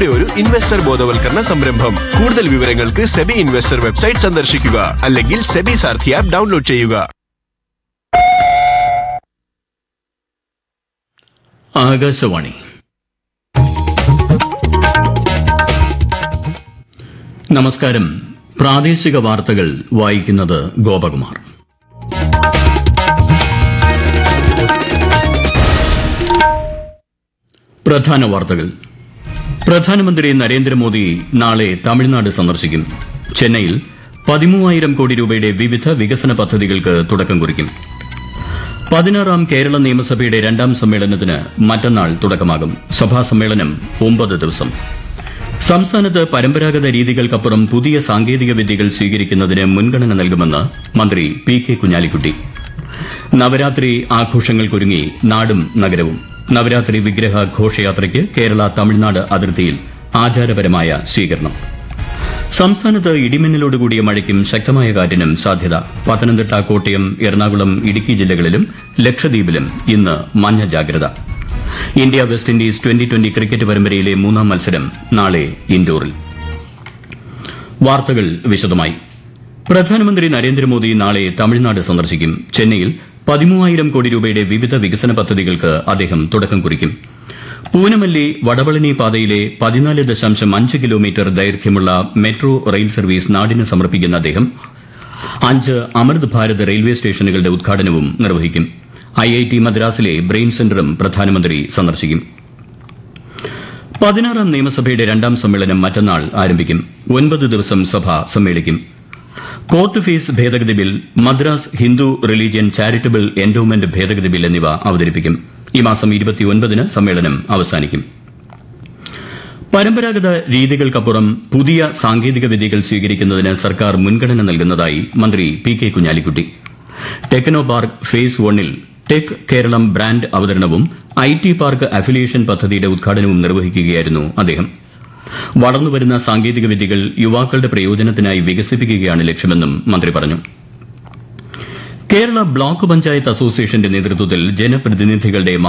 സെബിയുടെ ഒരു ഇൻവെസ്റ്റർ ബോധവൽക്കരണ സംരംഭം കൂടുതൽ വിവരങ്ങൾക്ക് സെബി ഇൻവെസ്റ്റർ വെബ്സൈറ്റ് സന്ദർശിക്കുക അല്ലെങ്കിൽ സെബി സാർഥി ആപ്പ് ഡൗൺലോഡ് ചെയ്യുക ആകാശവാണി നമസ്കാരം പ്രാദേശിക വാർത്തകൾ വായിക്കുന്നത് ഗോപകുമാർ പ്രധാന വാർത്തകൾ പ്രധാനമന്ത്രി നരേന്ദ്രമോദി നാളെ തമിഴ്നാട് സന്ദർശിക്കും ചെന്നൈയിൽ പതിമൂവായിരം കോടി രൂപയുടെ വിവിധ വികസന പദ്ധതികൾക്ക് തുടക്കം കുറിക്കും പതിനാറാം കേരള നിയമസഭയുടെ രണ്ടാം സമ്മേളനത്തിന് മറ്റന്നാൾ തുടക്കമാകും സഭാ സമ്മേളനം ഒമ്പത് ദിവസം സംസ്ഥാനത്ത് പരമ്പരാഗത രീതികൾക്കപ്പുറം പുതിയ സാങ്കേതിക വിദ്യകൾ സ്വീകരിക്കുന്നതിന് മുൻഗണന നൽകുമെന്ന് മന്ത്രി പി കെ കുഞ്ഞാലിക്കുട്ടി നവരാത്രി ആഘോഷങ്ങൾക്കൊരുങ്ങി നാടും നഗരവും നവരാത്രി വിഗ്രഹ ഘോഷയാത്രയ്ക്ക് കേരള തമിഴ്നാട് അതിർത്തിയിൽ ആചാരപരമായ സ്വീകരണം സംസ്ഥാനത്ത് ഇടിമിന്നലോടുകൂടിയ മഴയ്ക്കും ശക്തമായ കാറ്റിനും സാധ്യത പത്തനംതിട്ട കോട്ടയം എറണാകുളം ഇടുക്കി ജില്ലകളിലും ലക്ഷദ്വീപിലും ഇന്ന് മഞ്ഞ ജാഗ്രത India West Indies twenty twenty cricket പരമ്പരയിലെ മൂന്നാം മത്സരം നാളെ ഇൻഡോറിൽ വാർത്തകൾ വിശദമായി പ്രധാനമന്ത്രി നരേന്ദ്രമോദി നാളെ തമിഴ്നാട് സന്ദർശിക്കും ചെന്നൈയിൽ പതിമൂവായിരം കോടി രൂപയുടെ വിവിധ വികസന പദ്ധതികൾക്ക് അദ്ദേഹം തുടക്കം കുറിക്കും പൂനമല്ലി വടവളനി പാതയിലെ പതിനാല് ദശാംശം അഞ്ച് കിലോമീറ്റർ ദൈർഘ്യമുള്ള മെട്രോ റെയിൽ സർവീസ് നാടിന് സമർപ്പിക്കുന്ന അദ്ദേഹം അഞ്ച് അമൃത് ഭാരത് റെയിൽവേ സ്റ്റേഷനുകളുടെ ഉദ്ഘാടനവും നിർവഹിക്കും ഐ ഐ ടി മദ്രാസിലെ ബ്രെയിൻ സെന്ററും പ്രധാനമന്ത്രി സന്ദർശിക്കും പതിനാറാം നിയമസഭയുടെ രണ്ടാം സമ്മേളനം മറ്റന്നാൾ ആരംഭിക്കും ഒൻപത് ദിവസം സഭ സമ്മേളിക്കും കോർട്ട് ഫീസ് ഭേദഗതി bill Madras Hindu religion charitable endowment ഭേദഗതി ബിൽ എന്നിവ അവതരിപ്പിക്കും ഈ മാസം ഇരുപത്തിയൊൻപതിന് സമ്മേളനം അവസാനിക്കും പരമ്പരാഗത രീതികൾക്കപ്പുറം പുതിയ സാങ്കേതിക വിദ്യകൾ സ്വീകരിക്കുന്നതിന് സർക്കാർ മുൻഗണന നൽകുന്നതായി മന്ത്രി P K Kunhalikutty techno park phase വണ്ണിൽ ടെക് കേരളം ബ്രാൻഡ് അവതരണവും ഐ ടി പാർക്ക് അഫിലിയേഷൻ പദ്ധതിയുടെ ഉദ്ഘാടനവും നിർവഹിക്കുകയായിരുന്നു അദ്ദേഹം വളർന്നുവരുന്ന സാങ്കേതിക വിദ്യകൾ യുവാക്കളുടെ പ്രയോജനത്തിനായി വികസിപ്പിക്കുകയാണ് ലക്ഷ്യമെന്നും മന്ത്രി പറഞ്ഞു കേരള ബ്ലോക്ക് പഞ്ചായത്ത് അസോസിയേഷന്റെ നേതൃത്വത്തിൽ ജനപ്രതിനിധികളുടെ